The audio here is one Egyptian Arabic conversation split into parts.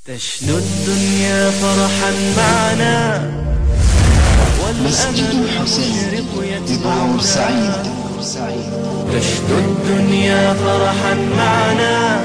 تشنو الدنيا فرحا معنا مسجد والأمل الحسين المشرق ببعور سعيد يتبعنا تشنو الدنيا فرحا معنا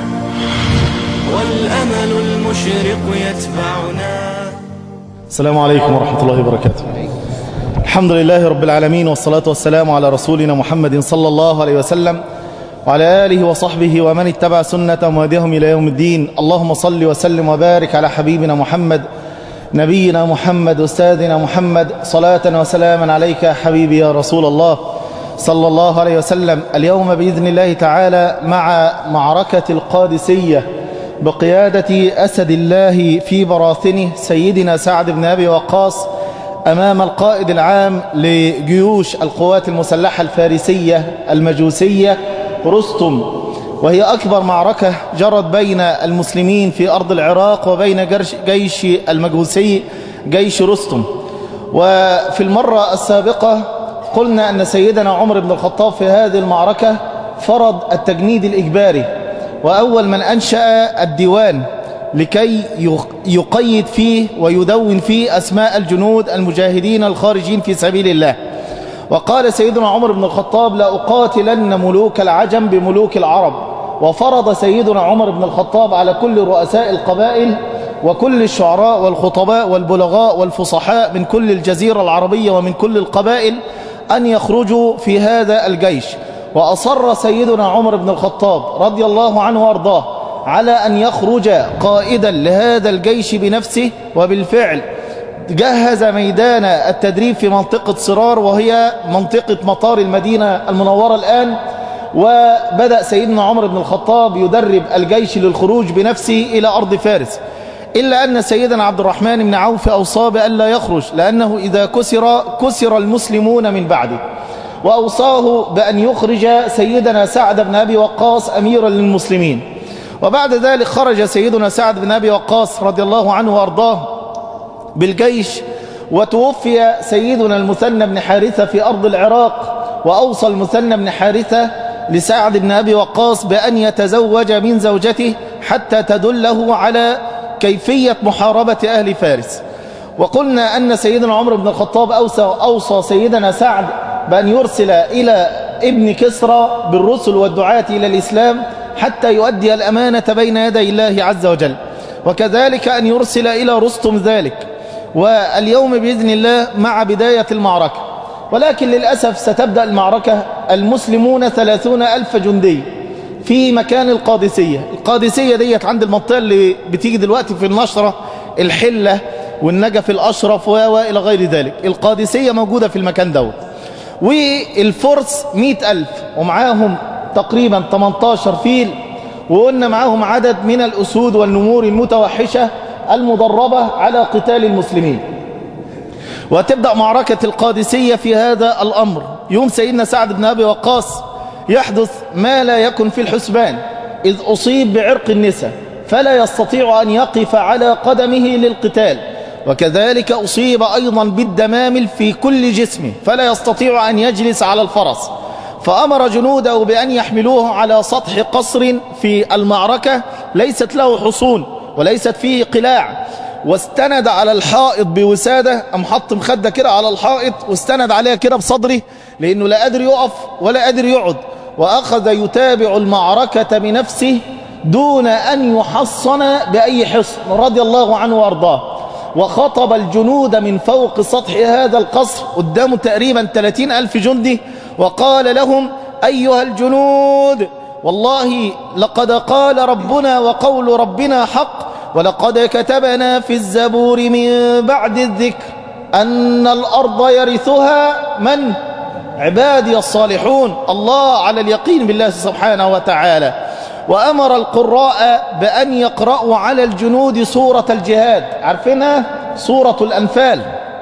والأمل المشرق يتبعنا السلام عليكم ورحمة الله وبركاته الحمد لله رب العالمين والصلاة والسلام على رسولنا محمد صلى الله عليه وسلم وعلى آله وصحبه ومن اتبع سنة وهديهم إلى يوم الدين اللهم صل وسلم وبارك على حبيبنا محمد نبينا محمد أستاذنا محمد صلاة وسلاما عليك يا حبيبي يا رسول الله صلى الله عليه وسلم اليوم بإذن الله تعالى مع معركة القادسية بقيادة أسد الله في براثنه سيدنا سعد بن أبي وقاص أمام القائد العام لجيوش القوات المسلحة الفارسية المجوسية رستم وهي أكبر معركة جرت بين المسلمين في أرض العراق وبين جرش- جيش المجوسي جيش رستم وفي المرة السابقة قلنا أن سيدنا عمر بن الخطاب في هذه المعركة فرض التجنيد الإجباري وأول من أنشأ الديوان لكي يق- يقيد فيه ويدون فيه أسماء الجنود المجاهدين الخارجين في سبيل الله وقال سيدنا عمر بن الخطاب لأقاتلن ملوك العجم بملوك العرب وفرض سيدنا عمر بن الخطاب على كل رؤساء القبائل وكل الشعراء والخطباء والبلغاء والفصحاء من كل الجزيرة العربية ومن كل القبائل أن يخرجوا في هذا الجيش وأصر سيدنا عمر بن الخطاب رضي الله عنه وارضاه على أن يخرج قائدا لهذا الجيش بنفسه وبالفعل جهز ميدان التدريب في منطقة صرار وهي منطقة مطار المدينة المنورة الآن وبدأ سيدنا عمر بن الخطاب يدرب الجيش للخروج بنفسه إلى أرض فارس إلا أن سيدنا عبد الرحمن بن عوف أوصى بألا يخرج لأنه إذا كسر كسر المسلمون من بعده وأوصاه بأن يخرج سيدنا سعد بن أبي وقاص أميرا للمسلمين وبعد ذلك خرج سيدنا سعد بن أبي وقاص رضي الله عنه وأرضاه بالجيش وتوفي سيدنا المثنى بن حارثة في أرض العراق وأوصى المثنى بن حارثة لسعد بن أبي وقاص بأن يتزوج من زوجته حتى تدله على كيفية محاربة أهل فارس وقلنا أن سيدنا عمر بن الخطاب أوصى, أوصى سيدنا سعد بأن يرسل إلى ابن كسرى بالرسل والدعاة إلى الإسلام حتى يؤدي الأمانة بين يدي الله عز وجل وكذلك أن يرسل إلى رستم ذلك واليوم بإذن الله مع بداية المعركة ولكن للأسف ستبدأ المعركة المسلمون ثلاثون ألف جندي في مكان القادسية القادسية ديت عند المنطقة اللي بتيجي دلوقتي في النشرة الحلة والنجف الأشرف و- وإلى غير ذلك القادسية موجودة في المكان دوت والفرس مئة ألف ومعاهم تقريبا 18 فيل وقلنا معاهم عدد من الأسود والنمور المتوحشة المدربة على قتال المسلمين وتبدأ معركة القادسية في هذا الأمر يوم سيدنا سعد بن أبي وقاص يحدث ما لا يكن في الحسبان إذ أصيب بعرق النساء فلا يستطيع أن يقف على قدمه للقتال وكذلك أصيب أيضا بالدمامل في كل جسمه فلا يستطيع أن يجلس على الفرس فأمر جنوده بأن يحملوه على سطح قصر في المعركة ليست له حصون وليست فيه قلاع واستند على الحائط بوسادة أم حط مخدة كده على الحائط واستند عليها كده بصدره لأنه لا قادر يقف ولا قادر يقعد وأخذ يتابع المعركة بنفسه دون أن يحصن بأي حصن رضي الله عنه وأرضاه وخطب الجنود من فوق سطح هذا القصر قدامه تقريبا 30 ألف جندي وقال لهم أيها الجنود والله لقد قال ربنا وقول ربنا حق ولقد كتبنا في الزبور من بعد الذكر أن الأرض يرثها من؟ عبادي الصالحون الله على اليقين بالله سبحانه وتعالى وأمر القراء بأن يقرأوا على الجنود سورة الجهاد عارفينها؟ سورة الأنفال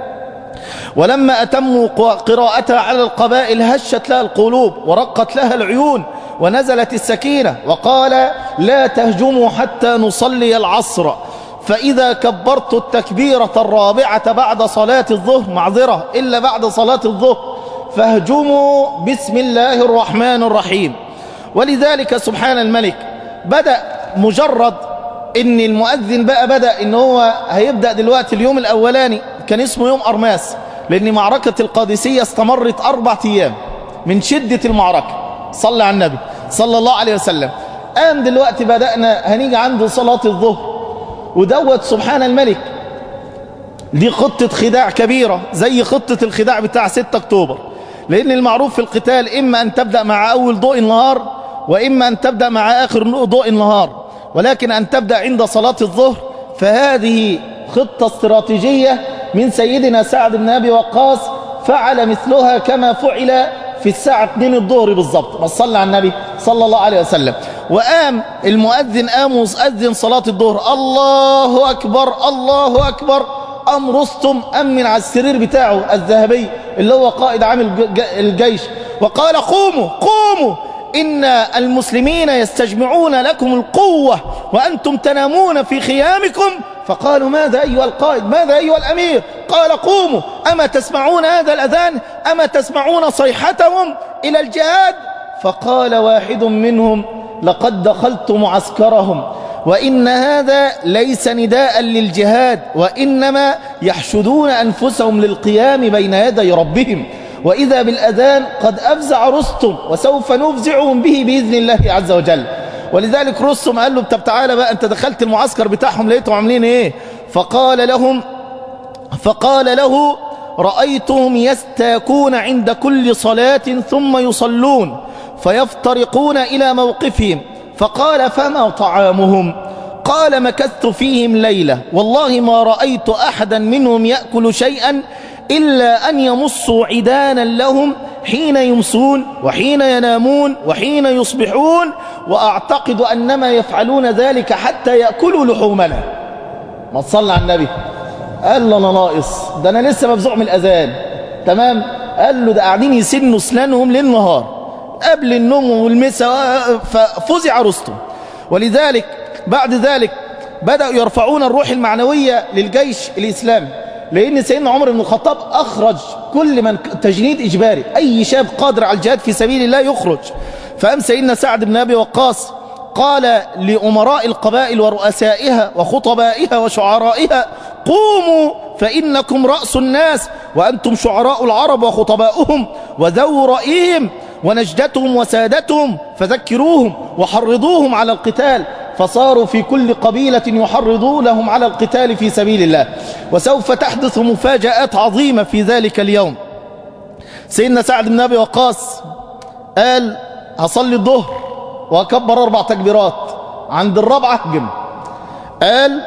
ولما أتموا قراءتها على القبائل هشت لها القلوب ورقت لها العيون ونزلت السكينة وقال لا تهجموا حتى نصلي العصر فإذا كبرت التكبيرة الرابعة بعد صلاة الظهر معذرة إلا بعد صلاة الظهر فاهجموا بسم الله الرحمن الرحيم ولذلك سبحان الملك بدأ مجرد ان المؤذن بقى بدأ ان هو هيبدأ دلوقتي اليوم الاولاني كان اسمه يوم ارماس لان معركة القادسية استمرت اربع ايام من شدة المعركة صلى على النبي صلى الله عليه وسلم قام دلوقتي بدأنا هنيجي عند صلاة الظهر ودوت سبحان الملك دي خطة خداع كبيرة زي خطة الخداع بتاع 6 اكتوبر لان المعروف في القتال اما ان تبدأ مع اول ضوء النهار واما ان تبدأ مع اخر ضوء النهار ولكن ان تبدأ عند صلاة الظهر فهذه خطة استراتيجية من سيدنا سعد بن ابي وقاص فعل مثلها كما فعل في الساعة 2 الظهر بالضبط ما صلى على النبي صلى الله عليه وسلم وقام المؤذن قام وأذن صلاة الظهر الله أكبر الله أكبر أم رستم أم من على السرير بتاعه الذهبي اللي هو قائد عام الجيش وقال قوموا قوموا إن المسلمين يستجمعون لكم القوة وأنتم تنامون في خيامكم فقالوا ماذا أيها القائد ماذا أيها الأمير قال قوموا أما تسمعون هذا الأذان أما تسمعون صيحتهم إلى الجهاد فقال واحد منهم لقد دخلت معسكرهم وإن هذا ليس نداء للجهاد وإنما يحشدون أنفسهم للقيام بين يدي ربهم وإذا بالأذان قد أفزع رستم وسوف نفزعهم به بإذن الله عز وجل ولذلك رستم قال له طب تعالى بقى أنت دخلت المعسكر بتاعهم لقيتهم عاملين إيه فقال لهم فقال له رأيتهم يستاكون عند كل صلاة ثم يصلون فيفترقون إلى موقفهم فقال فما طعامهم قال مكثت فيهم ليلة والله ما رأيت أحدا منهم يأكل شيئا إلا أن يمصوا عدانا لهم حين يمسون وحين ينامون وحين يصبحون وأعتقد أنما يفعلون ذلك حتى يأكلوا لحومنا ما تصلى على النبي قال له أنا ناقص ده أنا لسه مفزوع من الأذان تمام قال له ده قاعدين يسنوا اسنانهم ليل نهار قبل النوم والمساء ففزع رستم ولذلك بعد ذلك بدأوا يرفعون الروح المعنوية للجيش الإسلامي لأن سيدنا عمر بن الخطاب أخرج كل من تجنيد إجباري أي شاب قادر على الجهاد في سبيل الله يخرج فأم سيدنا سعد بن أبي وقاص قال لأمراء القبائل ورؤسائها وخطبائها وشعرائها قوموا فإنكم رأس الناس وأنتم شعراء العرب وخطباؤهم وذو رأيهم ونجدتهم وسادتهم فذكروهم وحرضوهم على القتال فصاروا في كل قبيلة يحرضونهم على القتال في سبيل الله وسوف تحدث مفاجآت عظيمة في ذلك اليوم سيدنا سعد بن أبي وقاص قال هصلي الظهر وأكبر أربع تكبيرات عند الرابعة اهجم قال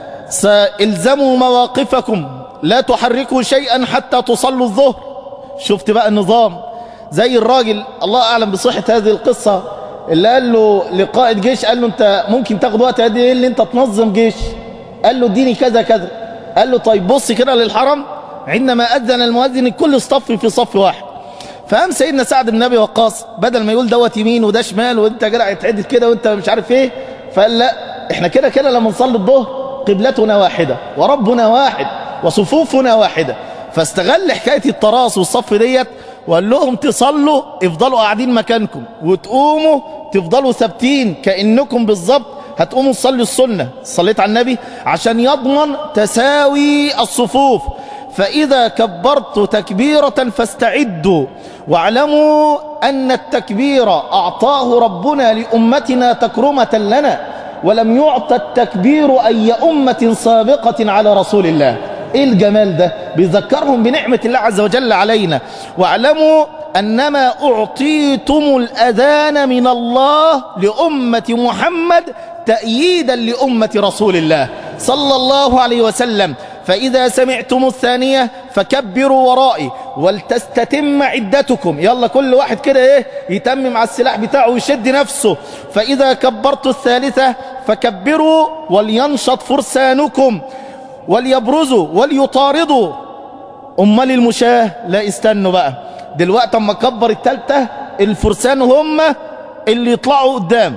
سإلزموا مواقفكم لا تحركوا شيئا حتى تصلوا الظهر شفت بقى النظام زي الراجل الله أعلم بصحة هذه القصة اللي قال له لقائد جيش قال له انت ممكن تاخد وقت قد ايه اللي انت تنظم جيش قال له اديني كذا كذا قال له طيب بص كده للحرم عندما أذن المؤذن الكل اصطف في صف واحد فقام سيدنا سعد بن ابي وقاص بدل ما يقول دوت يمين وده شمال وانت جدع يتعدل كده وانت مش عارف ايه فقال لا احنا كده كده لما نصلي الظهر قبلتنا واحدة وربنا واحد وصفوفنا واحدة فاستغل حكاية التراص والصف ديت وقال لهم تصلوا افضلوا قاعدين مكانكم وتقوموا تفضلوا ثابتين كأنكم بالظبط هتقوموا تصلي السنة صليت على النبي عشان يضمن تساوي الصفوف فإذا كبرت تكبيرة فاستعدوا واعلموا أن التكبير أعطاه ربنا لأمتنا تكرمة لنا ولم يعط التكبير أي أمة سابقة على رسول الله إيه الجمال ده بيذكرهم بنعمة الله عز وجل علينا واعلموا أنما أعطيتم الأذان من الله لأمة محمد تأييدا لأمة رسول الله صلى الله عليه وسلم فإذا سمعتم الثانية فكبروا ورائي ولتستتم عدتكم يلا كل واحد كده ايه يتمم على السلاح بتاعه ويشد نفسه فإذا كبرت الثالثة فكبروا ولينشط فرسانكم وليبرزوا وليطاردوا أمال المشاه لا استنوا بقى دلوقتي اما كبر التالتة الفرسان هم اللي يطلعوا قدام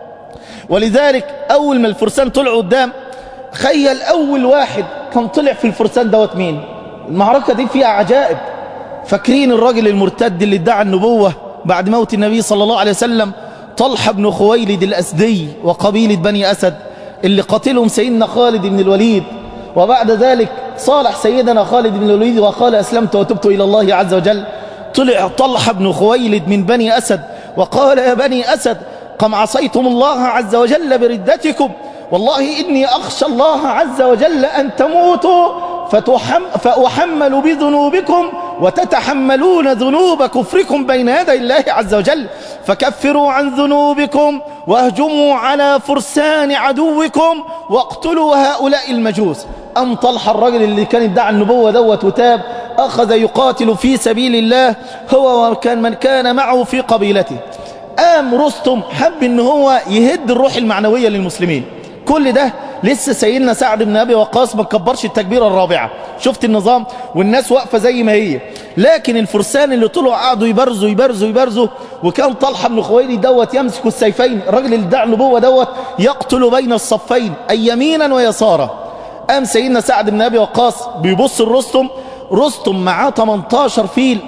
ولذلك أول ما الفرسان طلعوا قدام خيل أول واحد كان طلع في الفرسان دوت مين المعركة دي فيها عجائب فاكرين الراجل المرتد اللي ادعى النبوة بعد موت النبي صلى الله عليه وسلم طلحة بن خويلد الأسدي وقبيلة بني أسد اللي قتلهم سيدنا خالد بن الوليد وبعد ذلك صالح سيدنا خالد بن الوليد وقال أسلمت وتبت إلى الله عز وجل طلع طلحة بن خويلد من بني أسد وقال يا بني أسد قم عصيتم الله عز وجل بردتكم والله إني أخشى الله عز وجل أن تموتوا فتحم فأحمل بذنوبكم وتتحملون ذنوب كفركم بين يدي الله عز وجل فكفروا عن ذنوبكم واهجموا على فرسان عدوكم واقتلوا هؤلاء المجوس أم طلح الرجل اللي كان ادعى النبوة دوت وتاب أخذ يقاتل في سبيل الله هو وكان من كان معه في قبيلته قام رستم حب ان هو يهد الروح المعنوية للمسلمين كل ده لسه سيدنا سعد بن أبي وقاص ما كبرش التكبيرة الرابعة شفت النظام والناس واقفة زي ما هي لكن الفرسان اللي طلعوا قعدوا يبرزوا يبرزوا يبرزوا وكان طلحة بن خويلد دوت يمسك السيفين الراجل اللي ادعى النبوة دوت يقتل بين الصفين أي يمينا ويسارا قام سيدنا سعد بن أبي وقاص بيبص الرستم رستم معاه 18 فيل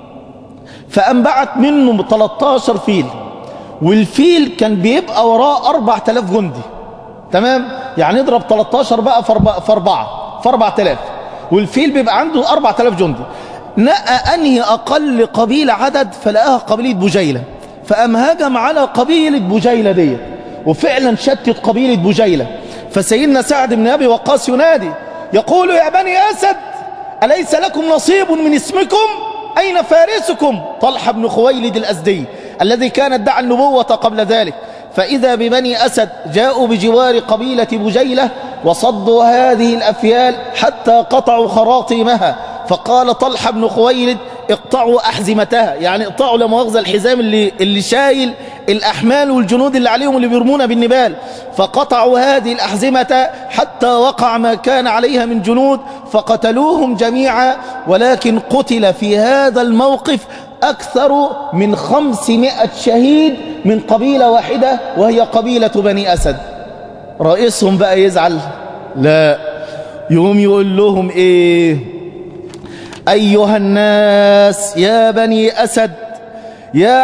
فقام بعت منه 13 فيل والفيل كان بيبقى وراه 4000 جندي تمام يعني اضرب 13 بقى في 4 في 4000 والفيل بيبقى عنده 4000 جندي نقى انهي اقل قبيله عدد فلقاها قبيله بجيله فقام هجم على قبيله بجيله ديت وفعلا شتت قبيله بجيله فسيدنا سعد بن ابي وقاص ينادي يقول يا بني اسد اليس لكم نصيب من اسمكم اين فارسكم طلحه بن خويلد الازدي الذي كان ادعى النبوه قبل ذلك فإذا ببني أسد جاءوا بجوار قبيلة بجيلة وصدوا هذه الأفيال حتى قطعوا خراطيمها فقال طلحة بن خويلد اقطعوا أحزمتها يعني اقطعوا لمؤاخذة الحزام اللي, اللي شايل الأحمال والجنود اللي عليهم اللي بيرمون بالنبال فقطعوا هذه الأحزمة حتى وقع ما كان عليها من جنود فقتلوهم جميعا ولكن قتل في هذا الموقف أكثر من خمسمائة شهيد من قبيلة واحدة وهي قبيلة بني أسد رئيسهم بقى يزعل لا يوم يقول لهم إيه أيها الناس يا بني أسد يا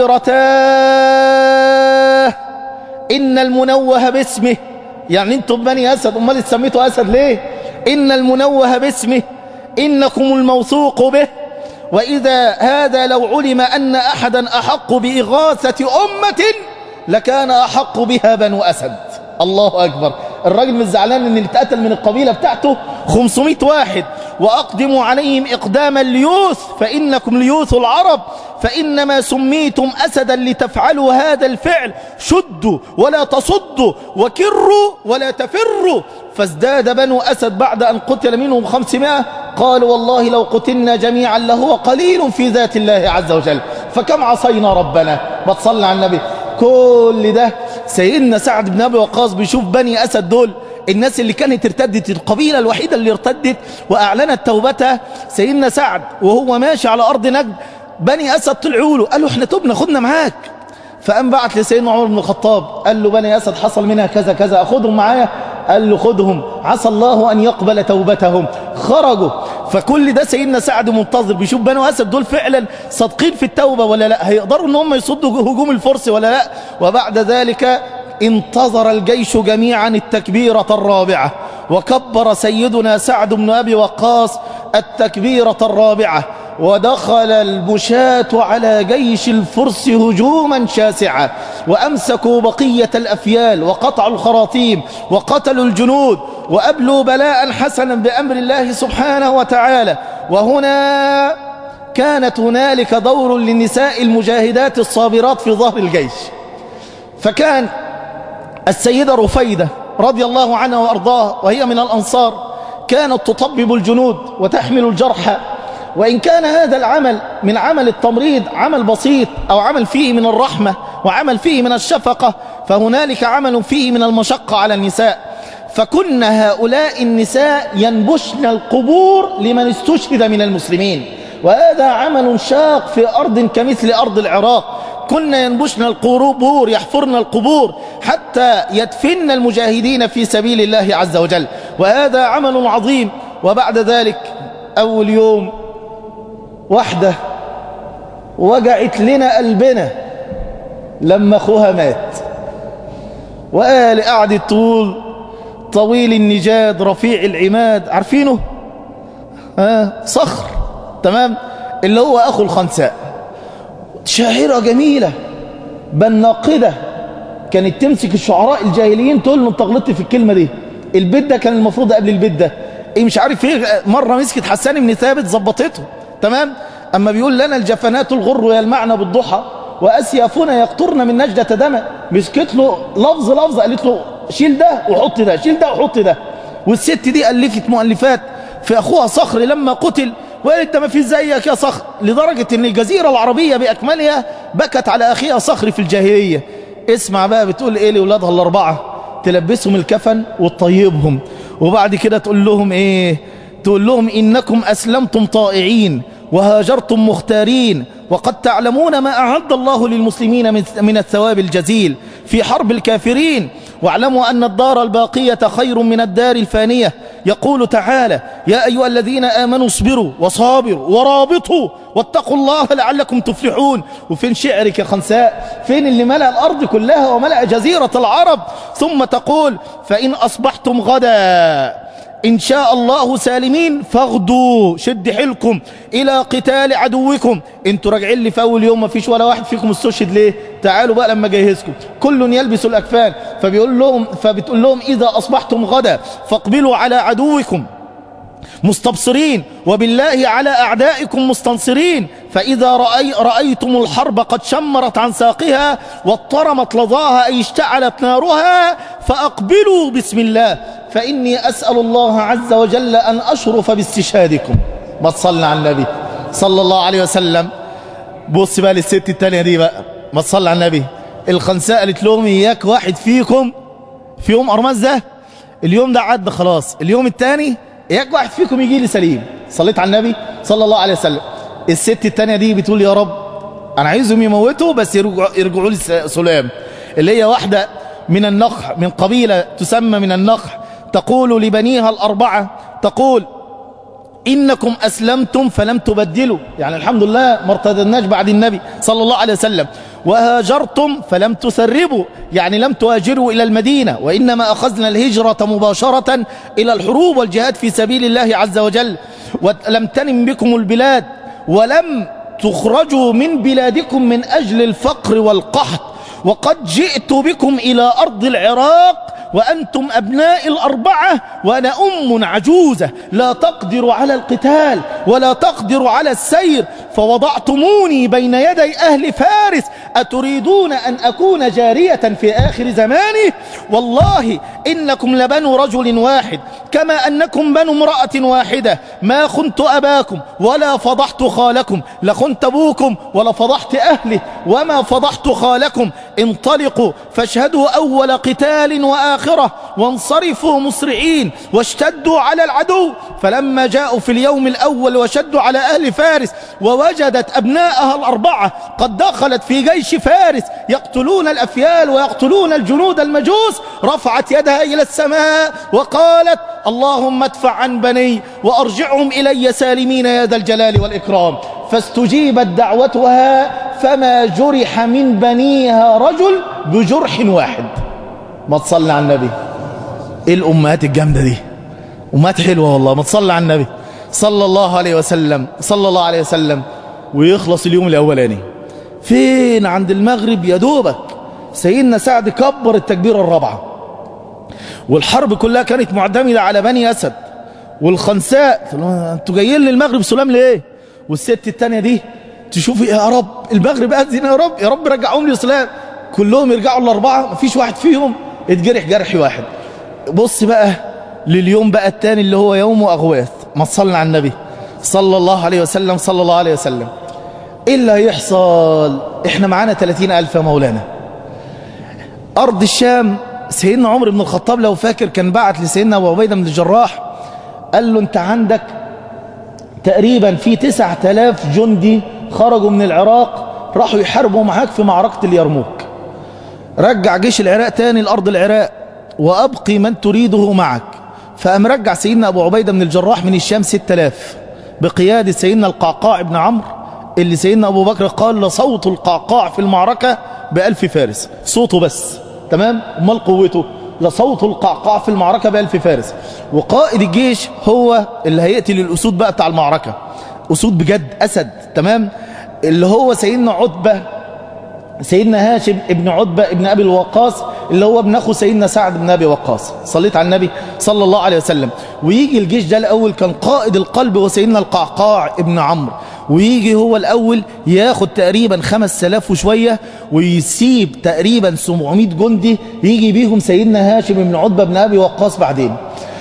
عشيرتاه إن المنوه باسمه يعني انتم بني أسد أمال سميتوا أسد ليه إن المنوه باسمه إنكم الموثوق به وإذا هذا لو علم أن أحدا أحق بإغاثة أمة لكان أحق بها بنو أسد الله أكبر الراجل مش زعلان ان اللي اتقتل من القبيلة بتاعته 500 واحد وأقدموا عليهم إقدام الليوث فإنكم ليوث العرب فإنما سميتم أسدا لتفعلوا هذا الفعل شدوا ولا تصدوا وكروا ولا تفروا فازداد بنو أسد بعد أن قتل منهم خمسمائة قالوا والله لو قتلنا جميعا لهو قليل في ذات الله عز وجل فكم عصينا ربنا ما تصلى على النبي كل ده سيدنا سعد بن أبي وقاص بيشوف بني أسد دول الناس اللي كانت ارتدت القبيلة الوحيدة اللي ارتدت وأعلنت توبتها سيدنا سعد وهو ماشي على أرض نجد بني أسد طلعوا له قالوا احنا تبنا خدنا معاك فقام بعت لسيدنا عمر بن الخطاب قال له بني أسد حصل منها كذا كذا أخذهم معايا قال له خذهم عسى الله أن يقبل توبتهم خرجوا فكل ده سيدنا سعد منتظر بيشوف بنو أسد دول فعلا صادقين في التوبة ولا لا هيقدروا ان هم يصدوا هجوم الفرس ولا لا وبعد ذلك انتظر الجيش جميعا التكبيرة الرابعة وكبر سيدنا سعد بن أبي وقاص التكبيرة الرابعة ودخل المشاة على جيش الفرس هجوما شاسعا وأمسكوا بقية الأفيال وقطعوا الخراطيم وقتلوا الجنود وأبلوا بلاء حسنا بأمر الله سبحانه وتعالى وهنا كانت هنالك دور للنساء المجاهدات الصابرات في ظهر الجيش فكان السيدة رفيدة رضي الله عنها وأرضاها وهي من الأنصار كانت تطبب الجنود وتحمل الجرحى وإن كان هذا العمل من عمل التمريض عمل بسيط أو عمل فيه من الرحمة وعمل فيه من الشفقة فهنالك عمل فيه من المشقة على النساء فكن هؤلاء النساء ينبشن القبور لمن استشهد من المسلمين وهذا عمل شاق في أرض كمثل أرض العراق كنا ينبشن القبور يحفرن القبور حتى يدفن المجاهدين في سبيل الله عز وجل وهذا عمل عظيم وبعد ذلك أول يوم واحدة وجعت لنا قلبنا لما أخوها مات وقال قعد طول طويل النجاد رفيع العماد عارفينه آه صخر تمام اللي هو أخو الخنساء شاعرة جميلة بل ناقدة كانت تمسك الشعراء الجاهليين تقول له انت غلطت في الكلمة دي البيت ده كان المفروض قبل البيت ده ايه مش عارف ايه مرة مسكت حسان بن ثابت ظبطته تمام اما بيقول لنا الجفنات الغر يلمعن بالضحى واسيافنا يقطرن من نجدة دم مسكت له لفظ لفظ قالت له شيل ده وحط ده شيل ده وحط ده والست دي ألفت مؤلفات في أخوها صخر لما قتل وقالت ده ما في زيك يا صخر لدرجة ان الجزيرة العربية بأكملها بكت على أخيها صخر في الجاهلية اسمع بقى بتقول ايه لأولادها الأربعة تلبسهم الكفن وتطيبهم وبعد كده تقول لهم ايه تقول لهم إنكم أسلمتم طائعين وهاجرتم مختارين وقد تعلمون ما أعد الله للمسلمين من الثواب الجزيل في حرب الكافرين واعلموا أن الدار الباقية خير من الدار الفانية يقول تعالى يا أيها الذين آمنوا اصبروا وصابروا ورابطوا واتقوا الله لعلكم تفلحون وفين شعرك يا خنساء فين اللي ملأ الأرض كلها وملأ جزيرة العرب ثم تقول فإن أصبحتم غدا إن شاء الله سالمين فاغدوا شد حيلكم إلى قتال عدوكم انتوا راجعين لي في أول يوم ما فيش ولا واحد فيكم استشهد ليه تعالوا بقى لما جهزكم كل يلبس الأكفان فبيقول لهم فبتقول لهم إذا أصبحتم غدا فاقبلوا على عدوكم مستبصرين وبالله على أعدائكم مستنصرين فإذا رأي رأيتم الحرب قد شمرت عن ساقها واضطرمت لظاها أي اشتعلت نارها فأقبلوا بسم الله فإني أسأل الله عز وجل أن أشرف باستشهادكم ما تصلي على النبي صلى الله عليه وسلم بص بقى للست التانية دي بقى ما تصلي على النبي الخنساء قالت لهم إياك واحد فيكم في يوم أرمز ده اليوم ده عدى خلاص اليوم التاني إياك واحد فيكم يجي لي سليم صليت على النبي صلى الله عليه وسلم الست التانية دي بتقول يا رب أنا عايزهم يموتوا بس يرجعوا, يرجعوا لي سلام اللي هي واحدة من النخع من قبيلة تسمى من النخع تقول لبنيها الأربعة تقول إنكم أسلمتم فلم تبدلوا يعني الحمد لله ما ارتدناش بعد النبي صلى الله عليه وسلم وهاجرتم فلم تسربوا يعني لم تهاجروا إلى المدينة وإنما أخذنا الهجرة مباشرة إلى الحروب والجهاد في سبيل الله عز وجل ولم تنم بكم البلاد ولم تخرجوا من بلادكم من أجل الفقر والقحط وقد جئت بكم إلى أرض العراق وأنتم أبناء الأربعة وأنا أم عجوزة لا تقدر على القتال ولا تقدر على السير فوضعتموني بين يدي أهل فارس أتريدون أن أكون جارية في آخر زمانه والله إنكم لبنو رجل واحد كما أنكم بنو امرأة واحدة ما خنت أباكم ولا فضحت خالكم لخنت أبوكم ولا فضحت أهله وما فضحت خالكم انطلقوا فاشهدوا أول قتال وآخرة وانصرفوا مسرعين واشتدوا على العدو فلما جاءوا في اليوم الأول وشدوا على أهل فارس ووجدت أبناءها الأربعة قد دخلت في جيش فارس يقتلون الأفيال ويقتلون الجنود المجوس رفعت يدها إلى السماء وقالت اللهم ادفع عن بني وأرجعهم إلي سالمين يا ذا الجلال والإكرام فاستجيبت دعوتها فما جرح من بنيها رجل بجرح واحد ما تصلي على النبي ايه الامهات الجامده دي امهات حلوه والله ما تصلي على النبي صلى الله عليه وسلم صلى الله عليه وسلم ويخلص اليوم الاولاني فين عند المغرب يا دوبك سيدنا سعد كبر التكبيره الرابعه والحرب كلها كانت معتمده على بني اسد والخنساء انتوا جايين للمغرب سلام ليه والست التانية دي تشوف يا رب المغرب أذن يا رب يا رب رجعهم لي سلام كلهم يرجعوا الأربعة مفيش واحد فيهم اتجرح جرح واحد بص بقى لليوم بقى التاني اللي هو يوم أغواث ما تصلنا على النبي صلى الله عليه وسلم صلى الله عليه وسلم إيه اللي هيحصل احنا معانا 30 ألف يا مولانا أرض الشام سيدنا عمر بن الخطاب لو فاكر كان بعت لسيدنا أبو عبيدة بن الجراح قال له أنت عندك تقريبا في 9000 جندي خرجوا من العراق راحوا يحاربوا معاك في معركة اليرموك رجع جيش العراق تاني لأرض العراق وأبقي من تريده معك فأم رجع سيدنا أبو عبيدة من الجراح من الشام 6000 بقيادة سيدنا القعقاع بن عمرو اللي سيدنا أبو بكر قال لصوت القعقاع في المعركة بألف فارس صوته بس تمام امال قوته لصوت القعقاع في المعركة بألف فارس وقائد الجيش هو اللي هيقتل الأسود بقى بتاع المعركة أسود بجد أسد تمام اللي هو سيدنا عتبة سيدنا هاشم ابن عتبة ابن أبي الوقاص اللي هو ابن أخو سيدنا سعد بن أبي وقاص صليت على النبي صلى الله عليه وسلم ويجي الجيش ده الأول كان قائد القلب وسيدنا القعقاع ابن عمرو ويجي هو الأول ياخد تقريبا خمس سلاف وشوية ويسيب تقريبا 700 جندي يجي بيهم سيدنا هاشم بن عتبة بن أبي وقاص بعدين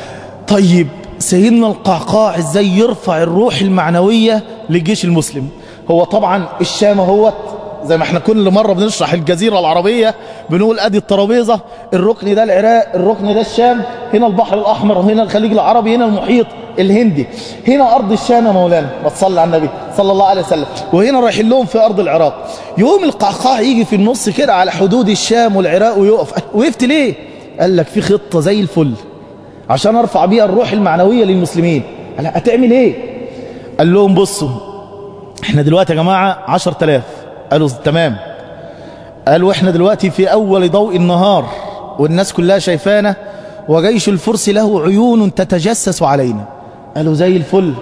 طيب سيدنا القعقاع ازاي يرفع الروح المعنوية للجيش المسلم هو طبعا الشام هو زي ما احنا كل مرة بنشرح الجزيرة العربية بنقول ادي الترابيزة الركن ده العراق الركن ده الشام هنا البحر الاحمر هنا الخليج العربي هنا المحيط الهندي هنا ارض الشام يا مولانا ما تصلي على النبي صلى الله عليه وسلم وهنا رايحين لهم في ارض العراق يوم القعقاع يجي في النص كده على حدود الشام والعراق ويقف وقفت ليه قال لك في خطة زي الفل عشان ارفع بيها الروح المعنوية للمسلمين قال هتعمل ايه قال لهم بصوا احنا دلوقتي يا جماعة عشر تلاف قالوا تمام قالوا احنا دلوقتي في اول ضوء النهار والناس كلها شايفانا وجيش الفرس له عيون تتجسس علينا قالوا زي الفل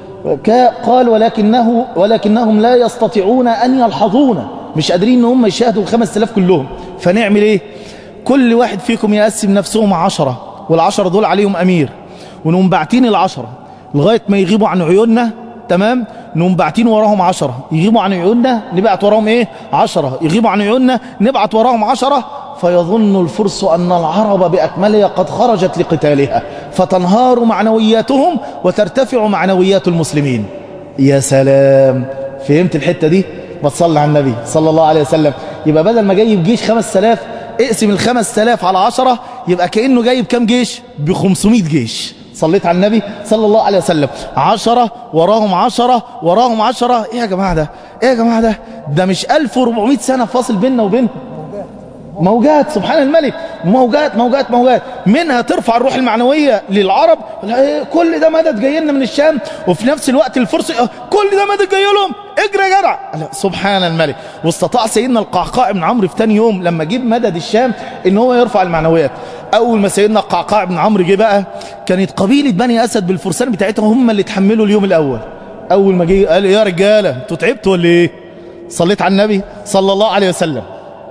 قال ولكنه ولكنهم لا يستطيعون ان يلحظونا مش قادرين ان هم يشاهدوا الخمس تلاف كلهم فنعمل ايه كل واحد فيكم يقسم نفسهم عشرة والعشرة دول عليهم امير ونقوم باعتين العشرة لغاية ما يغيبوا عن عيوننا تمام نقوم باعتين وراهم عشرة يغيبوا عن عيوننا نبعت وراهم ايه عشرة يغيبوا عن عيوننا نبعت وراهم عشرة فيظن الفرس أن العرب بأكملها قد خرجت لقتالها فتنهار معنوياتهم وترتفع معنويات المسلمين يا سلام فهمت الحتة دي ما تصلي على النبي صلى الله عليه وسلم يبقى بدل ما جايب جيش خمس سلاف اقسم الخمس سلاف على عشرة يبقى كأنه جايب كام جيش بخمسمائة جيش صليت على النبي صلى الله عليه وسلم عشرة وراهم عشرة وراهم عشرة ايه يا جماعة ده ايه يا جماعة ده ده مش 1400 سنة فاصل بيننا وبينهم موجات سبحان الملك موجات موجات موجات منها ترفع الروح المعنوية للعرب كل ده مدد جاي لنا من الشام وفي نفس الوقت الفرس كل ده مدد جاي لهم اجري يا جدع سبحان الملك واستطاع سيدنا القعقاع بن عمرو في تاني يوم لما جيب مدد الشام ان هو يرفع المعنويات اول ما سيدنا القعقاع بن عمرو جه بقى كانت قبيله بني اسد بالفرسان بتاعتهم هم اللي اتحملوا اليوم الاول اول ما جه قال يا رجاله انتوا تعبتوا ولا ايه صليت على النبي صلى الله عليه وسلم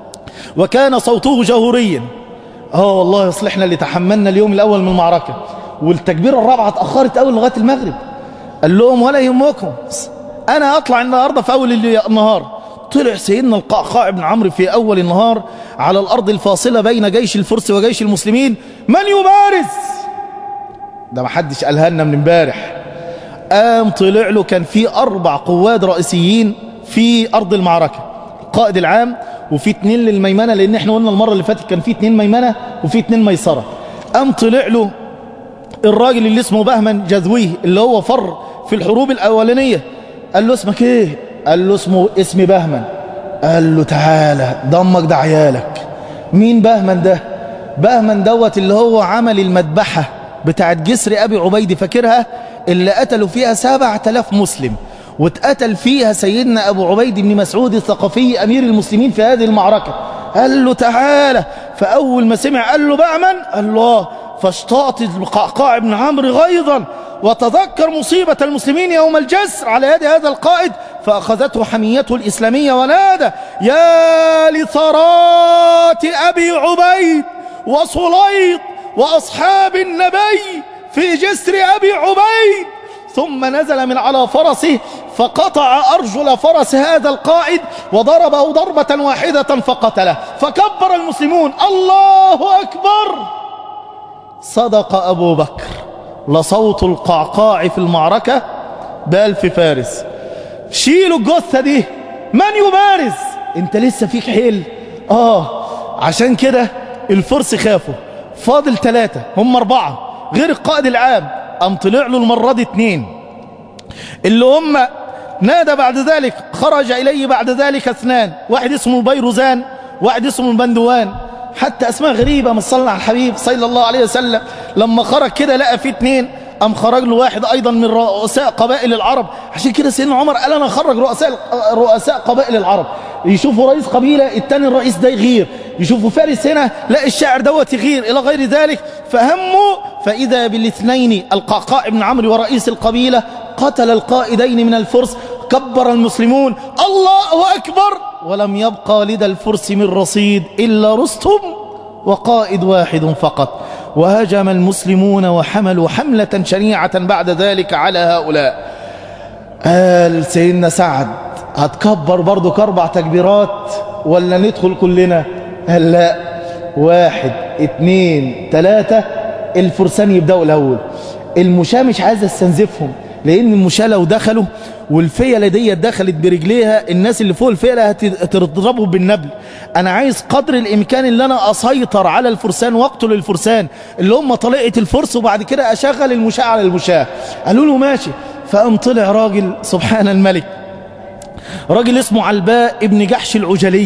وكان صوته جهوريا اه والله يصلحنا اللي تحملنا اليوم الاول من المعركه والتكبيره الرابعه اتاخرت قوي لغايه المغرب قال لهم ولا يهمكم انا اطلع النهارده في اول النهار طلع سيدنا القعقاع بن عمرو في اول النهار على الارض الفاصله بين جيش الفرس وجيش المسلمين من يبارز ده ما حدش قالها لنا من امبارح قام طلع له كان في اربع قواد رئيسيين في ارض المعركه القائد العام وفي اتنين للميمنه لان احنا قلنا المره اللي فاتت كان في اتنين ميمنه وفي اتنين ميسره قام طلع له الراجل اللي اسمه بهمن جذويه اللي هو فر في الحروب الاولانيه قال له اسمك ايه قال له اسمه اسمي بهمن قال له تعالى ضمك ده عيالك مين بهمن ده بهمن دوت اللي هو عمل المذبحة بتاعت جسر أبي عبيد فاكرها اللي قتلوا فيها سبعة آلاف مسلم واتقتل فيها سيدنا أبو عبيد بن مسعود الثقفي أمير المسلمين في هذه المعركة قال له تعالى فأول ما سمع قال له بأمن قال له فاشتاط القعقاع بن عمرو غيظا وتذكر مصيبة المسلمين يوم الجسر على يد هذا القائد فأخذته حميته الإسلامية ونادى يا لثرات أبي عبيد وصليط وأصحاب النبي في جسر أبي عبيد ثم نزل من على فرسه فقطع أرجل فرس هذا القائد وضربه ضربة واحدة فقتله فكبر المسلمون الله أكبر صدق أبو بكر لصوت القعقاع في المعركة بألف فارس شيلوا الجثة دي من يبارز انت لسه فيك حيل اه عشان كده الفرس خافوا فاضل ثلاثة هم أربعة غير القائد العام أم طلع له المرة دي اتنين اللي هم نادى بعد ذلك خرج إليه بعد ذلك اثنان واحد اسمه البيروزان واحد اسمه البندوان حتى أسماء غريبة من صلى على الحبيب صلى الله عليه وسلم لما خرج كده لقى فيه اتنين أم خرج له واحد أيضا من رؤساء قبائل العرب عشان كده سيدنا عمر قال أنا خرج رؤساء رؤساء قبائل العرب يشوفوا رئيس قبيلة التاني الرئيس ده يغير يشوفوا فارس هنا لا الشاعر دوت يغير إلى غير ذلك فهموا فإذا بالاثنين القعقاع بن عمرو ورئيس القبيلة قتل القائدين من الفرس كبر المسلمون الله أكبر ولم يبقى لدى الفرس من رصيد إلا رستم وقائد واحد فقط وهجم المسلمون وحملوا حملة شنيعة بعد ذلك على هؤلاء قال سيدنا سعد هتكبر برضو كاربع تكبيرات ولا ندخل كلنا قال لا واحد اتنين تلاتة الفرسان يبدأوا الأول المشاة مش عايز استنزفهم لأن المشاة لو دخلوا والفيلة دي دخلت برجليها الناس اللي فوق الفيلة هتضربوا بالنبل أنا عايز قدر الإمكان اللي أنا أسيطر على الفرسان واقتل الفرسان اللي هم طليقة الفرس وبعد كده أشغل المشاة على المشاة قالوا له ماشي فقام طلع راجل سبحان الملك راجل اسمه علباء ابن جحش العجلي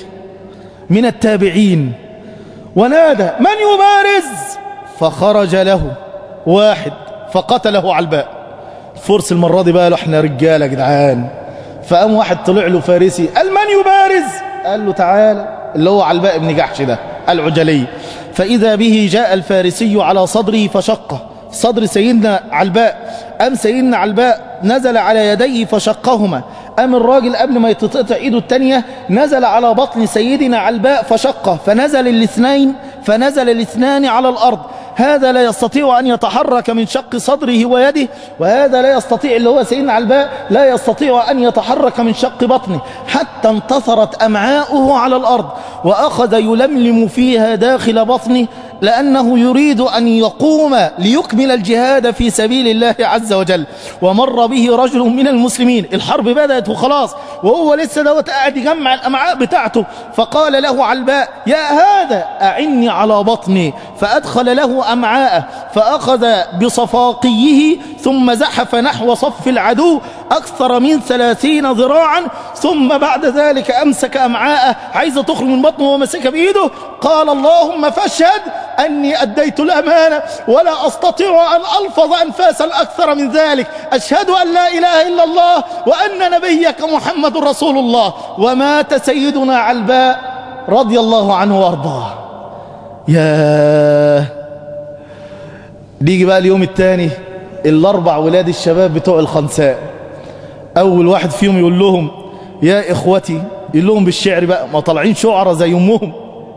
من التابعين ونادى من يبارز فخرج له واحد فقتله علباء فرس المرة دي بقى له احنا رجالة جدعان فقام واحد طلع له فارسي قال من يبارز قال له تعالى اللي هو علباء ابن جحش ده العجلي فإذا به جاء الفارسي على صدره فشقه صدر سيدنا علباء أم سيدنا علباء نزل على يديه فشقهما أم الراجل قبل ما يتقطع إيده التانية نزل على بطن سيدنا علباء فشقه فنزل الاثنين فنزل الاثنان على الأرض هذا لا يستطيع أن يتحرك من شق صدره ويده وهذا لا يستطيع اللي هو سيدنا علباء لا يستطيع أن يتحرك من شق بطنه حتى انتصرت أمعاؤه على الأرض وأخذ يلملم فيها داخل بطنه لأنه يريد أن يقوم ليكمل الجهاد في سبيل الله عز وجل ومر به رجل من المسلمين الحرب بدأت وخلاص وهو لسه دوت قاعد يجمع الأمعاء بتاعته فقال له علباء يا هذا أعني على بطني فأدخل له أمعاءه فأخذ بصفاقيه ثم زحف نحو صف العدو أكثر من ثلاثين ذراعا ثم بعد ذلك أمسك أمعاءه عايزة تخرج من بطنه ومسكها بإيده قال اللهم فاشهد أني أديت الأمانة ولا أستطيع أن ألفظ أنفاسا أكثر من ذلك أشهد أن لا إله إلا الله وأن نبيك محمد رسول الله ومات سيدنا علباء رضي الله عنه وارضاه يا نيجي بقى اليوم الثاني الأربع ولاد الشباب بتوع الخنساء أول واحد فيهم يقول لهم يا إخوتي يقول لهم بالشعر بقى ما طالعين شعراء زي أمهم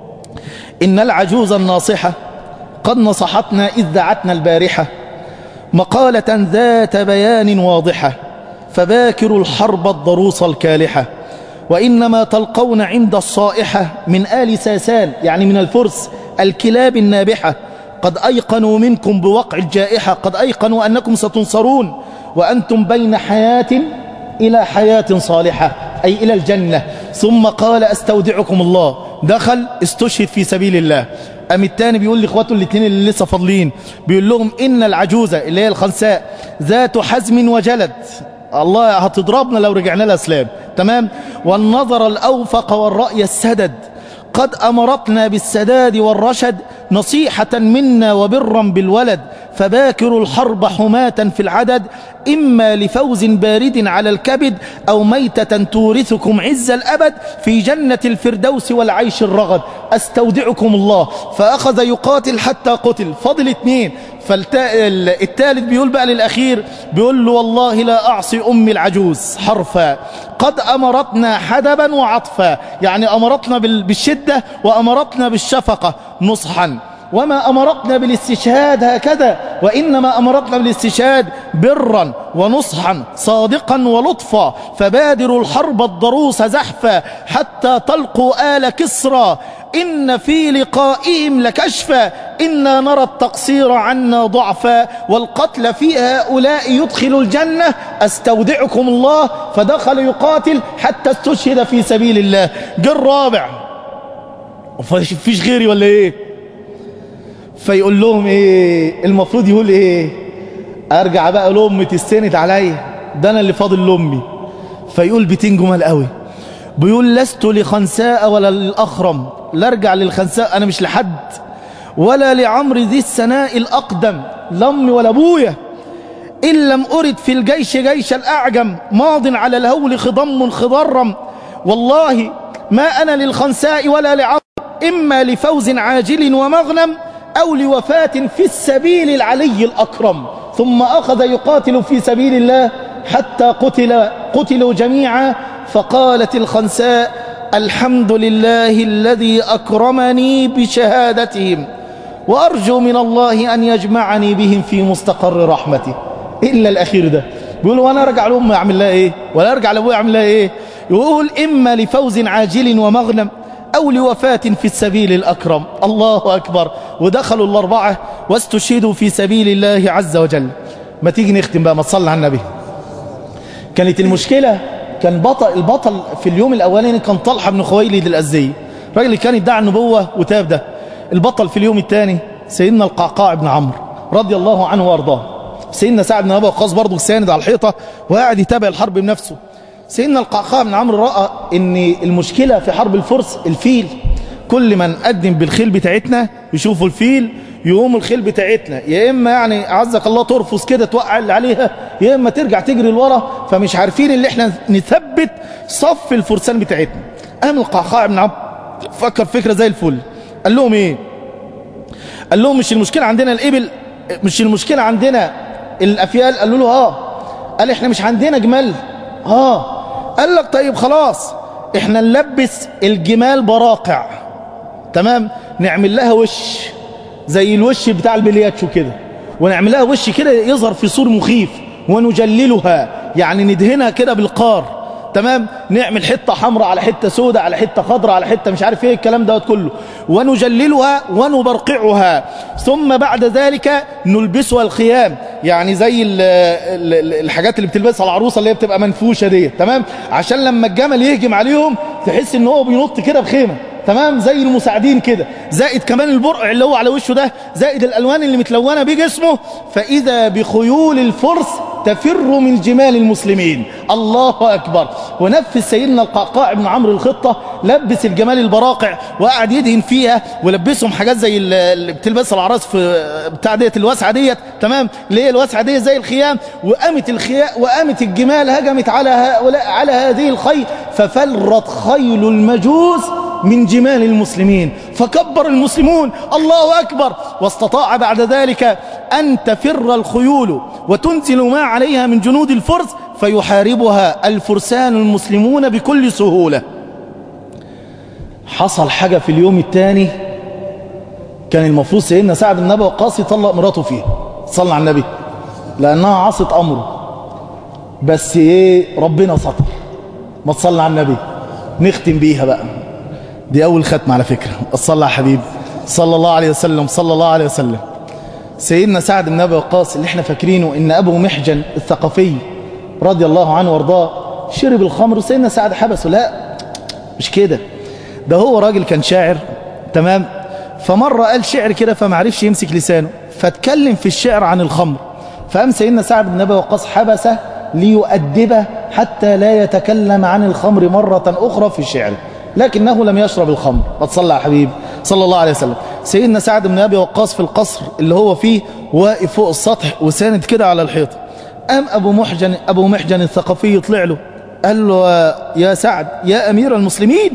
إن العجوز الناصحة قد نصحتنا إذ دعتنا البارحة مقالة ذات بيان واضحة فباكروا الحرب الضروس الكالحة وإنما تلقون عند الصائحة من آل ساسان يعني من الفرس الكلاب النابحة قد أيقنوا منكم بوقع الجائحة قد أيقنوا أنكم ستنصرون وأنتم بين حياة إلى حياة صالحة أي إلى الجنة ثم قال أستودعكم الله دخل استشهد في سبيل الله أم التاني بيقول لإخواته الاثنين اللي لسه فاضلين بيقول لهم إن العجوزة اللي هي الخنساء ذات حزم وجلد الله هتضربنا لو رجعنا لها اسلام تمام والنظر الأوفق والرأي السدد قد أمرتنا بالسداد والرشد نصيحة منا وبرا بالولد فباكروا الحرب حماة في العدد إما لفوز بارد على الكبد أو ميتة تورثكم عز الأبد في جنة الفردوس والعيش الرغد أستودعكم الله فأخذ يقاتل حتى قتل فضل اثنين فالثالث بيقول بقى للأخير بيقول له والله لا أعصي أمي العجوز حرفا قد أمرتنا حدبا وعطفا يعني أمرتنا بالشدة وأمرتنا بالشفقة نصحا وما أمرتنا بالاستشهاد هكذا وإنما أمرتنا بالاستشهاد برا ونصحا صادقا ولطفا فبادروا الحرب الضروس زحفا حتى تلقوا آل كسرى إن في لقائهم لكشفا إنا نرى التقصير عنا ضعفا والقتل في هؤلاء يدخل الجنة أستودعكم الله فدخل يقاتل حتى استشهد في سبيل الله جه الرابع فيش غيري ولا ايه فيقول لهم ايه المفروض يقول ايه ارجع بقى لامي تستند عليا ده انا اللي فاضل لامي فيقول بيتين جمال قوي بيقول لست لخنساء ولا للأخرم لا ارجع للخنساء أنا مش لحد ولا لعمر ذي السناء الأقدم لأمي ولا أبويا إن لم أرد في الجيش جيش الأعجم ماض على الهول خضم خضرم والله ما أنا للخنساء ولا لعمر إما لفوز عاجل ومغنم أو لوفاة في السبيل العلي الأكرم ثم أخذ يقاتل في سبيل الله حتى قتل قتلوا جميعا فقالت الخنساء الحمد لله الذي أكرمني بشهادتهم وأرجو من الله أن يجمعني بهم في مستقر رحمته إلا الأخير ده بيقول وانا ارجع لامي اعمل لها ايه ولا ارجع لابويا اعمل لها ايه يقول اما لفوز عاجل ومغنم او لوفاة في السبيل الاكرم الله اكبر ودخلوا الاربعة واستشهدوا في سبيل الله عز وجل ما تيجي نختم بقى ما تصلي على النبي كانت المشكلة كان بطل البطل في اليوم الاولاني كان طلحة بن خويلد الازدي الراجل اللي كان ادعى النبوة وتاب ده البطل في اليوم الثاني سيدنا القعقاع بن عمرو رضي الله عنه وارضاه سيدنا سعد بن ابي وقاص برضه ساند على الحيطه وقاعد يتابع الحرب بنفسه سيدنا القعقاع بن عمرو راى ان المشكله في حرب الفرس الفيل كل ما نقدم بالخيل بتاعتنا يشوفوا الفيل يقوم الخيل بتاعتنا يا اما يعني عزك الله ترفس كده توقع اللي عليها يا اما ترجع تجري لورا فمش عارفين اللي احنا نثبت صف الفرسان بتاعتنا قام القعقاع بن عمرو فكر فكره زي الفل قال لهم ايه قال لهم مش المشكله عندنا الابل مش المشكله عندنا الافيال قالوا له اه قال احنا مش عندنا جمال اه قال لك طيب خلاص احنا نلبس الجمال براقع تمام نعمل لها وش زي الوش بتاع البلياتشو كده ونعمل لها وش كده يظهر في صور مخيف ونجللها يعني ندهنها كده بالقار تمام نعمل حتة حمراء على حتة سوداء على حتة خضراء على حتة مش عارف ايه الكلام دوت كله ونجللها ونبرقعها ثم بعد ذلك نلبسها الخيام يعني زي ال ال الحاجات اللي بتلبسها العروسة اللي هي بتبقى منفوشة دي تمام عشان لما الجمل يهجم عليهم تحس ان هو بينط كده بخيمة تمام زي المساعدين كده زائد كمان البرقع اللي هو على وشه ده زائد الالوان اللي متلونه بيه جسمه فاذا بخيول الفرس تفر من جمال المسلمين الله أكبر ونفذ سيدنا القعقاع بن عمرو الخطة لبس الجمال البراقع وقعد يدهن فيها ولبسهم حاجات زي اللي بتلبسها العراس في بتاع ديت الواسعة ديت تمام اللي هي الواسعة ديت زي الخيام وقامت الخياء وقامت الجمال هجمت على هؤلاء على هذه الخيل ففلت خيل المجوس من جمال المسلمين فكبر المسلمون الله أكبر واستطاع بعد ذلك أن تفر الخيول وتنزل ما عليها من جنود الفرس فيحاربها الفرسان المسلمون بكل سهولة حصل حاجة في اليوم الثاني كان المفروض سيدنا سعد بن أبي وقاص يطلق مراته فيه صلى على النبي لأنها عصت أمره بس إيه ربنا سطر ما تصلى على النبي نختم بيها بقى دي أول ختمة على فكرة الصلاة على حبيب صلى الله عليه وسلم صلى الله عليه وسلم سيدنا سعد بن أبي وقاص اللي احنا فاكرينه إن أبو محجن الثقفي رضي الله عنه وارضاه شرب الخمر وسيدنا سعد حبسه لا مش كده ده هو راجل كان شاعر تمام فمرة قال شعر كده فمعرفش يمسك لسانه فاتكلم في الشعر عن الخمر فقام سيدنا سعد بن أبي وقاص حبسه ليؤدبه حتى لا يتكلم عن الخمر مرة أخرى في الشعر لكنه لم يشرب الخمر وتصلى على حبيب صلى الله عليه وسلم سيدنا سعد بن أبي وقاص في القصر اللي هو فيه واقف فوق السطح وساند كده على الحيطة قام أبو محجن, أبو محجن الثقفي يطلع له قال له يا سعد يا أمير المسلمين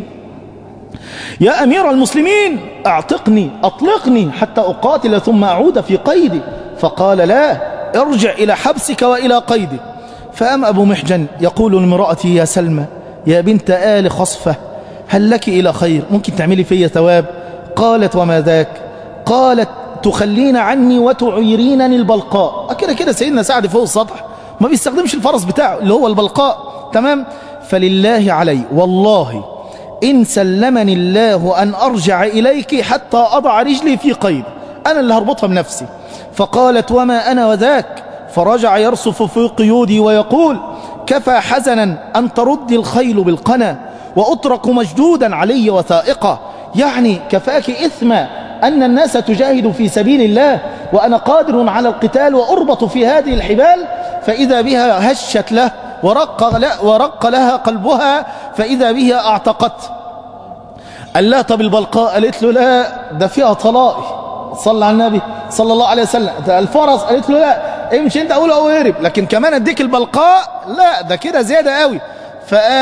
يا أمير المسلمين أعتقني أطلقني حتى أقاتل ثم أعود في قيدي فقال لا ارجع إلى حبسك وإلى قيدك فأم أبو محجن يقول لامرأتي يا سلمى يا بنت آل خصفة هل لك إلى خير ممكن تعملي في ثواب قالت وما ذاك قالت تخلين عني وتعيرينني البلقاء كده كده سيدنا سعد فوق السطح ما بيستخدمش الفرس بتاعه اللي هو البلقاء تمام فلله علي والله إن سلمني الله أن أرجع إليك حتى أضع رجلي في قيد أنا اللي هربطها بنفسي فقالت وما أنا وذاك فرجع يرصف في قيودي ويقول كفى حزنا أن ترد الخيل بالقنا وأطرق مجدودا علي وثائقا يعني كفاك إثم أن الناس تجاهد في سبيل الله وأنا قادر على القتال وأربط في هذه الحبال فإذا بها هشت له ورق, لا ورق لها قلبها فإذا بها أعتقت قال لا طب البلقاء قالت له لا ده فيها طلائي صلى على النبي صلى الله عليه وسلم الفرس قالت له لا امشي انت اقول هو يهرب لكن كمان اديك البلقاء لا ده كده زيادة قوي فقام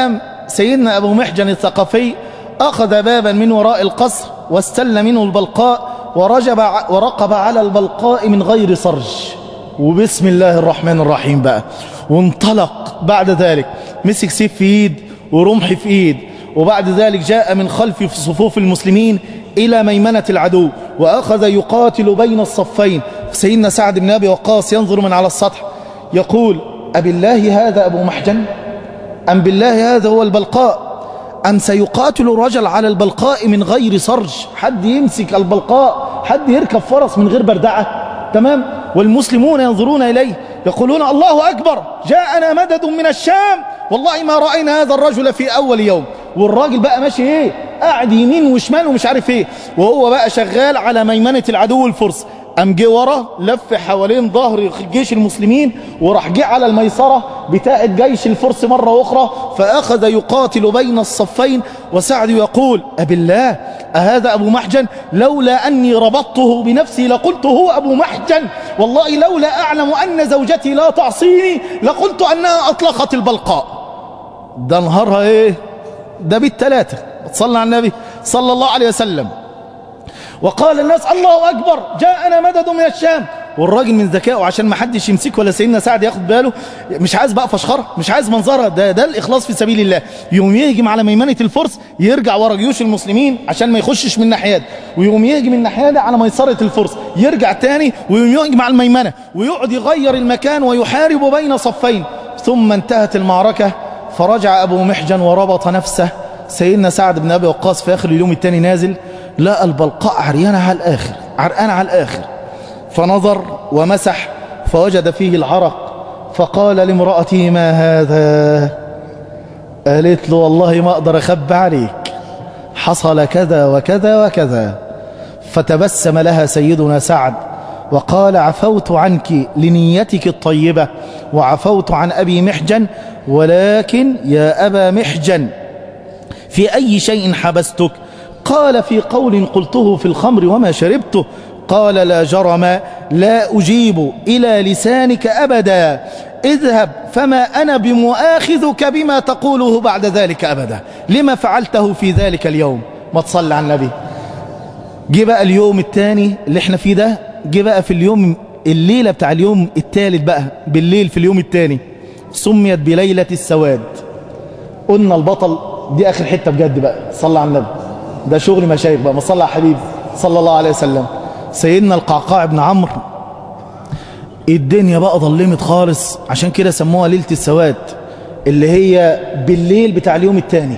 سيدنا أبو محجن الثقفي أخذ بابا من وراء القصر واستل منه البلقاء ورجب ورقب على البلقاء من غير صرج وبسم الله الرحمن الرحيم بقى وانطلق بعد ذلك مسك سيف في ايد ورمح في ايد وبعد ذلك جاء من خلف في صفوف المسلمين إلى ميمنة العدو وأخذ يقاتل بين الصفين سيدنا سعد بن أبي وقاص ينظر من على السطح يقول أبي الله هذا أبو محجن أم بالله هذا هو البلقاء أم سيقاتل الرجل على البلقاء من غير صرج حد يمسك البلقاء حد يركب فرس من غير بردعة تمام والمسلمون ينظرون إليه يقولون الله أكبر جاءنا مدد من الشام والله ما رأينا هذا الرجل في أول يوم والراجل بقى ماشي ايه قاعد يمين وشمال ومش عارف ايه وهو بقى شغال على ميمنة العدو الفرس قام جه ورا لف حوالين ظهر جيش المسلمين وراح جه على الميسرة بتاعة جيش الفرس مرة أخرى فأخذ يقاتل بين الصفين وسعد يقول أبي الله أهذا أبو محجن لولا أني ربطته بنفسي لقلت هو أبو محجن والله لولا أعلم أن زوجتي لا تعصيني لقلت أنها أطلقت البلقاء ده نهارها إيه ده بالثلاثة صلى على النبي صلى الله عليه وسلم وقال الناس الله أكبر جاءنا مدد من الشام والراجل من ذكائه عشان ما حدش يمسكه ولا سيدنا سعد ياخد باله مش عايز بقى فشخره مش عايز منظره ده ده الاخلاص في سبيل الله يوم يهجم على ميمنه الفرس يرجع ورا جيوش المسلمين عشان ما يخشش من ناحيات ويوم يهجم الناحيه دي على ميسره الفرس يرجع تاني ويوم يهجم على الميمنه ويقعد يغير المكان ويحارب بين صفين ثم انتهت المعركه فرجع ابو محجن وربط نفسه سيدنا سعد بن ابي وقاص في اخر اليوم الثاني نازل لقى البلقاء عريانه على الاخر عرقانه على الاخر فنظر ومسح فوجد فيه العرق فقال لامرأته ما هذا قالت له والله ما أقدر أخب عليك حصل كذا وكذا وكذا فتبسم لها سيدنا سعد وقال عفوت عنك لنيتك الطيبة وعفوت عن أبي محجن ولكن يا أبا محجن في أي شيء حبستك قال في قول قلته في الخمر وما شربته قال لا جرم لا أجيب إلى لسانك أبدا اذهب فما أنا بمؤاخذك بما تقوله بعد ذلك أبدا لما فعلته في ذلك اليوم ما تصلي على النبي جه بقى اليوم الثاني اللي احنا فيه ده جه بقى في اليوم الليلة بتاع اليوم الثالث بقى بالليل في اليوم الثاني سميت بليلة السواد قلنا البطل دي آخر حتة بجد بقى صلى على النبي ده شغل مشايخ بقى ما صلى على حبيب صلى الله عليه وسلم سيدنا القعقاع بن عمرو الدنيا بقى ظلمت خالص عشان كده سموها ليلة السواد اللي هي بالليل بتاع اليوم الثاني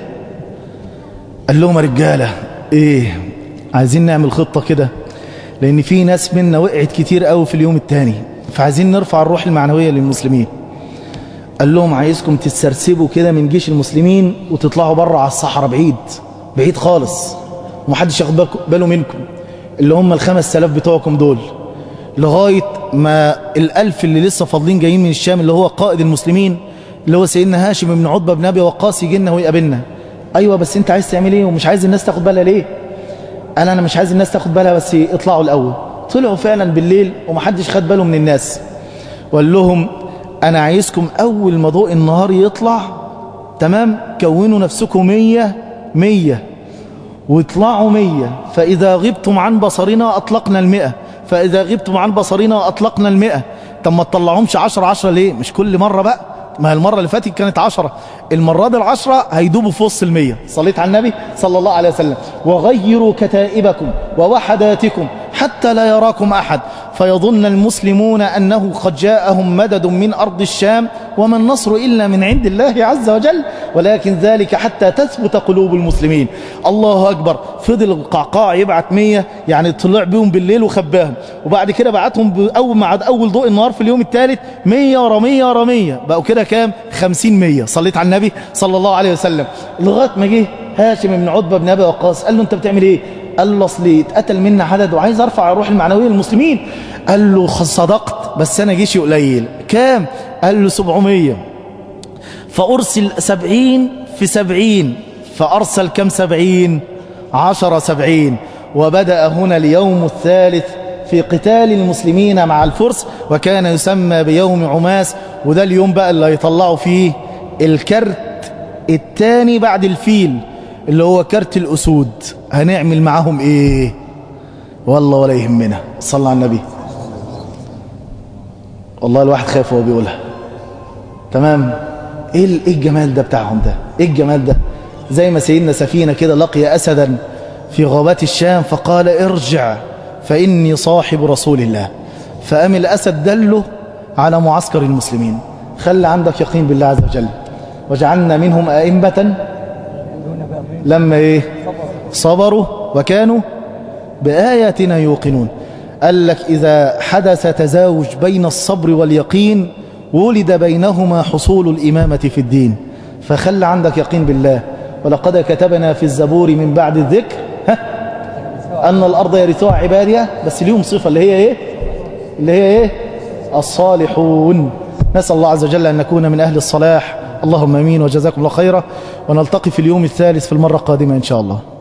قال لهم يا رجالة ايه عايزين نعمل خطة كده لان في ناس منا وقعت كتير قوي في اليوم الثاني فعايزين نرفع الروح المعنوية للمسلمين قال لهم عايزكم تتسرسبوا كده من جيش المسلمين وتطلعوا بره على الصحراء بعيد بعيد خالص ومحدش ياخد باله منكم اللي هم الخمس سلاف بتوعكم دول لغاية ما الألف اللي لسه فاضلين جايين من الشام اللي هو قائد المسلمين اللي هو سيدنا هاشم بن عتبة بن أبي وقاص يجي لنا ويقابلنا أيوة بس أنت عايز تعمل إيه ومش عايز الناس تاخد بالها ليه قال أنا مش عايز الناس تاخد بالها بس اطلعوا الأول طلعوا فعلا بالليل ومحدش خد باله من الناس وقال لهم أنا عايزكم أول ما ضوء النهار يطلع تمام كونوا نفسكم مية مية واطلعوا مية فإذا غبتم عن بصرنا أطلقنا المئة فإذا غبتم عن بصرنا أطلقنا المئة طب ما تطلعهمش عشرة عشرة ليه مش كل مرة بقى ما المرة اللي فاتت كانت عشرة المرة دي العشرة هيدوبوا في وسط المية صليت على النبي صلى الله عليه وسلم وغيروا كتائبكم ووحداتكم حتى لا يراكم أحد فيظن المسلمون أنه قد جاءهم مدد من أرض الشام وما النصر إلا من عند الله عز وجل ولكن ذلك حتى تثبت قلوب المسلمين الله أكبر فضل القعقاع يبعت مية يعني طلع بهم بالليل وخباهم وبعد كده بعتهم أول ما عاد أول ضوء النهار في اليوم الثالث مية ورا مية ورا مية بقوا كده كام خمسين مية صليت على النبي صلى الله عليه وسلم لغاية ما جه هاشم بن عتبة بن أبي وقاص قال له أنت بتعمل إيه قال له اصل اتقتل منا عدد وعايز ارفع الروح المعنويه للمسلمين قال له صدقت بس انا جيشي قليل كام قال له 700 فارسل 70 في 70 فارسل كم 70 10 70 وبدا هنا اليوم الثالث في قتال المسلمين مع الفرس وكان يسمى بيوم عماس وده اليوم بقى اللي هيطلعوا فيه الكرت التاني بعد الفيل اللي هو كارت الأسود هنعمل معاهم ايه والله ولا يهمنا صلى على النبي والله الواحد خاف وهو بيقولها تمام ايه ال- إيه الجمال ده بتاعهم ده ايه الجمال ده زي ما سيدنا سفينة كده لقي أسدا في غابات الشام فقال ارجع فإني صاحب رسول الله فأم الأسد دله على معسكر المسلمين خلي عندك يقين بالله عز وجل وجعلنا منهم أئمة لما إيه صبروا وكانوا بآياتنا يوقنون قال لك إذا حدث تزاوج بين الصبر واليقين ولد بينهما حصول الإمامة في الدين فخل عندك يقين بالله ولقد كتبنا في الزبور من بعد الذكر ها أن الأرض يرثها عبادية بس اليوم صفة اللي هي إيه اللي هي إيه الصالحون نسأل الله عز وجل أن نكون من أهل الصلاح اللهم أمين وجزاكم الله خيرا ونلتقي في اليوم الثالث في المرة القادمة إن شاء الله